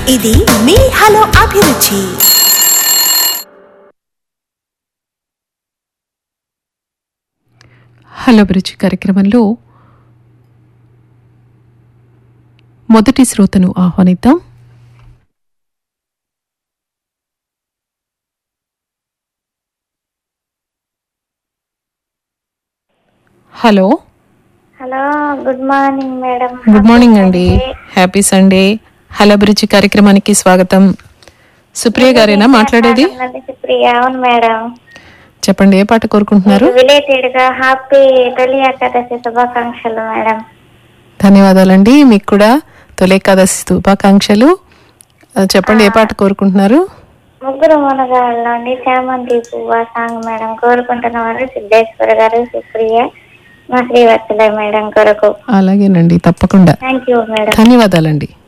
ఇది మీ హలో అభిరుచి హలో అభిరుచి కార్యక్రమంలో మొదటి శ్రోతను ఆహ్వానిద్దాం hello hello good morning madam good morning అండి హ్యాపీ సండే హలో అభిరుచి కార్యక్రమానికి స్వాగతం సుప్రియ గారేనా మాట్లాడేది ప్రియా అవును మేడం చెప్పండి ఏ పాట కోరుకుంటున్నారు రిలేటెడ్ గా హ్యాపీ తొలి ఏకాదశి శుభాకాంక్షలు మేడం ధన్యవాదాలండి మీకు కూడా తొలి ఏకాదశి శుభాకాంక్షలు ఆ, చెప్పండి ఏ పాట కోరుకుంటున్నారు ముగ్గురు మునగాళ్ళలోని చామంతి పువ్వు సాంగ్ మేడం కోరుకుంటున్న వారు సిద్ధేశ్వర గారు సుప్రియ మా శ్రీవత్సల మేడం కొరకు అలాగేనండి తప్పకుండా థ్యాంక్ యూ మేడం ధన్యవాదాలండి